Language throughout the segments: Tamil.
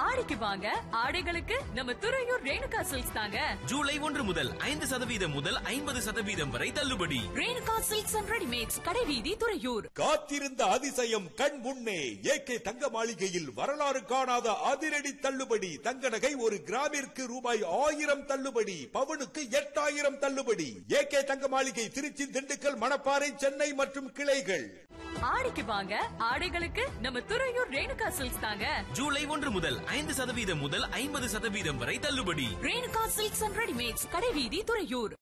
ஆடிக்கு வாங்க ஆடைகளுக்கு நம்ம துறையூர் ரேணுகா சில்க்ஸ் தாங்க ஜூலை ஒன்று முதல் ஐந்து சதவீதம் முதல் ஐம்பது சதவீதம் வரை தள்ளுபடி ரேணுகா சில்க்ஸ் அண்ட் ரெடிமேட்ஸ் கடைவீதி துறையூர் காத்திருந்த அதிசயம் கண் முன்னே ஏகே தங்க மாளிகையில் வரலாறு காணாத அதிரடி தள்ளுபடி தங்க நகை ஒரு கிராமிற்கு ரூபாய் ஆயிரம் தள்ளுபடி பவுனுக்கு எட்டாயிரம் தள்ளுபடி ஏகே தங்க மாளிகை திருச்சி திண்டுக்கல் மணப்பாறை சென்னை மற்றும் கிளைகள் ஆடிக்கு வாங்க ஆடைகளுக்கு நம்ம துறையூர் ரேணுகா சில்க்ஸ் தாங்க ஜூலை ஒன்று முதல் ஐந்து சதவீதம் முதல் ஐம்பது சதவீதம் வரை தள்ளுபடி ரேணுகா சில்க்ஸ் அண்ட் ரெடிமேட்ஸ் கடைவீதி துறையூர்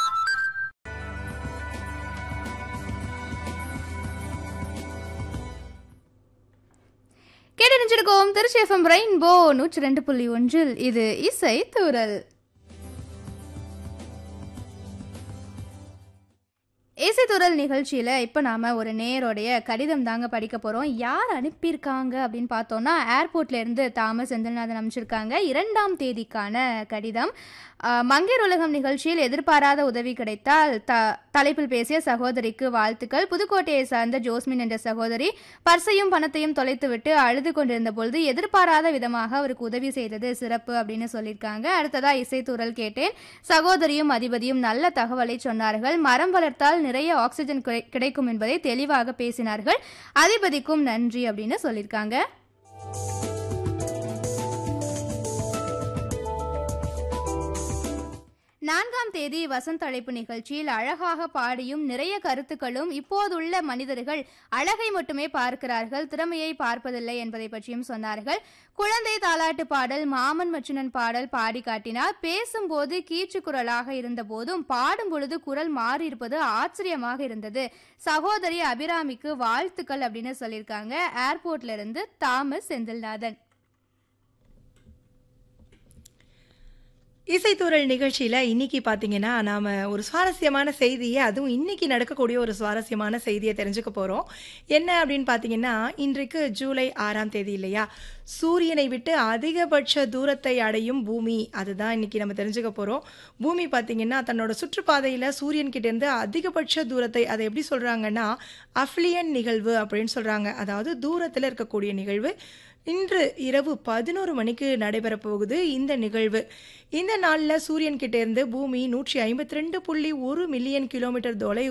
கேட்டறிஞ்சிருக்கோம் திருச்சி எஃப்எம் ரெயின்போ நூற்றி ரெண்டு புள்ளி ஒன்றில் இது இசை தூரல் இசை தூரல் நிகழ்ச்சியில் இப்போ நாம் ஒரு நேரோடைய கடிதம் தாங்க படிக்க போகிறோம் யார் அனுப்பியிருக்காங்க அப்படின்னு பார்த்தோன்னா ஏர்போர்ட்ல இருந்து தாமஸ் செந்தில்நாதன் அமைச்சிருக்காங்க இரண்டாம் தேதிக்கான கடிதம் ஆஹ், மங்கையர் உலகம் நிகழ்ச்சியில் எதிர்பாராத உதவி கிடைத்தால் த தலைப்பில் பேசிய சகோதரிக்கு வாழ்த்துக்கள் புதுக்கோட்டையை சார்ந்த ஜோஸ்மின் என்ற சகோதரி பர்சையும் பணத்தையும் தொலைத்துவிட்டு அழுது கொண்டிருந்த பொழுது எதிர்பாராத விதமாக அவருக்கு உதவி செய்தது சிறப்பு அப்படின்னு சொல்லியிருக்காங்க அடுத்ததா இசைத்தூரல் கேட்டேன் சகோதரியும் அதிபதியும் நல்ல தகவலை சொன்னார்கள் மரம் வளர்த்தால் நிறைய ஆக்சிஜன் கிடை- கிடைக்கும் என்பதை தெளிவாக பேசினார்கள் அதிபதிக்கும் நன்றி அப்படின்னு சொல்லியிருக்காங்க நான்காம் தேதி வசந்த் அழைப்பு நிகழ்ச்சியில் அழகாக பாடியும் நிறைய கருத்துக்களும் இப்போதுள்ள மனிதர்கள் அழகை மட்டுமே பார்க்கிறார்கள் திறமையை பார்ப்பதில்லை என்பதை பற்றியும் சொன்னார்கள் குழந்தை தாலாட்டு பாடல் மாமன் மச்சுனன் பாடல் பாடி காட்டினார் பேசும்போது கீச்சு குரலாக இருந்த போதும் பாடும் பொழுது குரல் மாறி இருப்பது ஆச்சரியமாக இருந்தது சகோதரி அபிராமிக்கு வாழ்த்துக்கள் அப்படின்னு சொல்லியிருக்காங்க ஏர்போர்ட்ல இருந்து தாமஸ் செந்தில்நாதன் இசைத்தூரல் நிகழ்ச்சியில் இன்னைக்கு பார்த்தீங்கன்னா நாம் ஒரு சுவாரஸ்யமான செய்தியை அதுவும் இன்னைக்கு நடக்கக்கூடிய ஒரு சுவாரஸ்யமான செய்தியை தெரிஞ்சுக்க போகிறோம் என்ன அப்படின்னு பார்த்தீங்கன்னா இன்றைக்கு ஜூலை ஆறாம் தேதி இல்லையா சூரியனை விட்டு அதிகபட்ச தூரத்தை அடையும் பூமி அதுதான் இன்னைக்கு நம்ம தெரிஞ்சுக்க போகிறோம் பூமி பார்த்தீங்கன்னா தன்னோட சுற்றுப்பாதையில் சூரியன் கிட்ட இருந்து அதிகபட்ச தூரத்தை அதை எப்படி சொல்கிறாங்கன்னா அஃப்ளியன் நிகழ்வு அப்படின்னு சொல்கிறாங்க அதாவது தூரத்தில் இருக்கக்கூடிய நிகழ்வு இன்று இரவு பதினோரு மணிக்கு நடைபெறப் போகுது இந்த நிகழ்வு இந்த நாளில் சூரியன் கிட்ட இருந்து பூமி நூற்றி ஐம்பத்தி ரெண்டு புள்ளி ஒரு மில்லியன் கிலோமீட்டர் தொலை